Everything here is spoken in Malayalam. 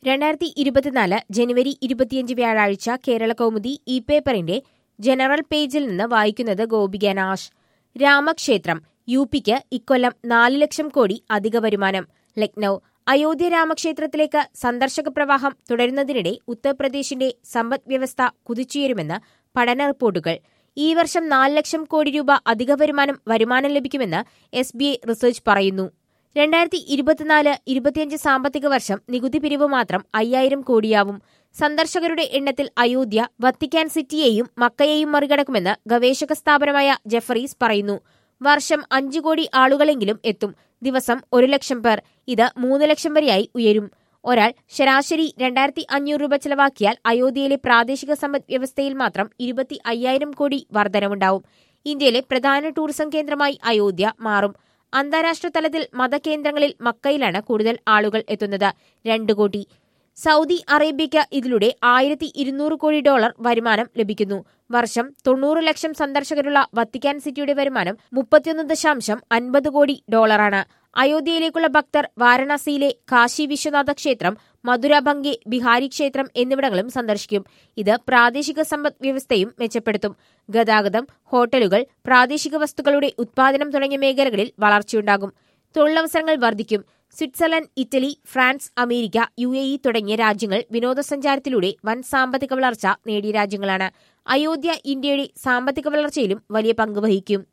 രണ്ടായിരത്തി ഇരുപത്തിനാല് ജനുവരി ഇരുപത്തിയഞ്ച് വ്യാഴാഴ്ച കേരള കൗമുദി ഇ പേപ്പറിന്റെ ജനറൽ പേജിൽ നിന്ന് വായിക്കുന്നത് ഗോപിക നാഷ് രാമക്ഷേത്രം യു പിക്ക് ഇക്കൊല്ലം നാല് ലക്ഷം കോടി അധിക വരുമാനം ലക്നൌ അയോധ്യ രാമക്ഷേത്രത്തിലേക്ക് സന്ദർശക പ്രവാഹം തുടരുന്നതിനിടെ ഉത്തർപ്രദേശിന്റെ സമ്പദ് വ്യവസ്ഥ കുതിച്ചുയരുമെന്ന് പഠന റിപ്പോർട്ടുകൾ ഈ വർഷം നാല് ലക്ഷം കോടി രൂപ അധിക വരുമാനം വരുമാനം ലഭിക്കുമെന്ന് എസ് ബി ഐ റിസർച്ച് പറയുന്നു രണ്ടായിരത്തി ഇരുപത്തിനാല് ഇരുപത്തിയഞ്ച് സാമ്പത്തിക വർഷം നികുതി പിരിവ് മാത്രം അയ്യായിരം കോടിയാവും സന്ദർശകരുടെ എണ്ണത്തിൽ അയോധ്യ വത്തിക്കാൻ സിറ്റിയെയും മക്കയെയും മറികടക്കുമെന്ന് ഗവേഷക സ്ഥാപനമായ ജെഫറീസ് പറയുന്നു വർഷം അഞ്ചു കോടി ആളുകളെങ്കിലും എത്തും ദിവസം ഒരു ലക്ഷം പേർ ഇത് മൂന്ന് ലക്ഷം വരെയായി ഉയരും ഒരാൾ ശരാശരി രണ്ടായിരത്തി അഞ്ഞൂറ് രൂപ ചെലവാക്കിയാൽ അയോധ്യയിലെ പ്രാദേശിക സമ്പദ് വ്യവസ്ഥയിൽ മാത്രം ഇരുപത്തി അയ്യായിരം കോടി വർധനവുണ്ടാവും ഇന്ത്യയിലെ പ്രധാന ടൂറിസം കേന്ദ്രമായി അയോധ്യ മാറും അന്താരാഷ്ട്ര തലത്തിൽ മതകേന്ദ്രങ്ങളിൽ മക്കയിലാണ് കൂടുതൽ ആളുകൾ എത്തുന്നത് രണ്ട് കോടി സൗദി അറേബ്യയ്ക്ക് ഇതിലൂടെ ആയിരത്തി ഇരുന്നൂറ് കോടി ഡോളർ വരുമാനം ലഭിക്കുന്നു വർഷം തൊണ്ണൂറ് ലക്ഷം സന്ദർശകരുള്ള വത്തിക്കാൻ സിറ്റിയുടെ വരുമാനം മുപ്പത്തിയൊന്ന് ദശാംശം അൻപത് കോടി ഡോളറാണ് അയോധ്യയിലേക്കുള്ള ഭക്തർ വാരണാസിയിലെ കാശി വിശ്വനാഥ ക്ഷേത്രം മധുര ഭംഗെ ബിഹാരി ക്ഷേത്രം എന്നിവിടങ്ങളും സന്ദർശിക്കും ഇത് പ്രാദേശിക സമ്പദ് വ്യവസ്ഥയും മെച്ചപ്പെടുത്തും ഗതാഗതം ഹോട്ടലുകൾ പ്രാദേശിക വസ്തുക്കളുടെ ഉത്പാദനം തുടങ്ങിയ മേഖലകളിൽ വളർച്ചയുണ്ടാകും തൊഴിലവസരങ്ങൾ വർദ്ധിക്കും Switzerland Italy France America U A E തുടങ്ങിയ രാജ്യങ്ങൾ വിനോദസഞ്ചാരത്തിലൂടെ വൻ സാമ്പത്തിക വളർച്ച നേടിയ രാജ്യങ്ങളാണ് അയോധ്യ ഇന്ത്യയുടെ സാമ്പത്തിക വളർച്ചയിലും വലിയ പങ്ക് വഹിക്കും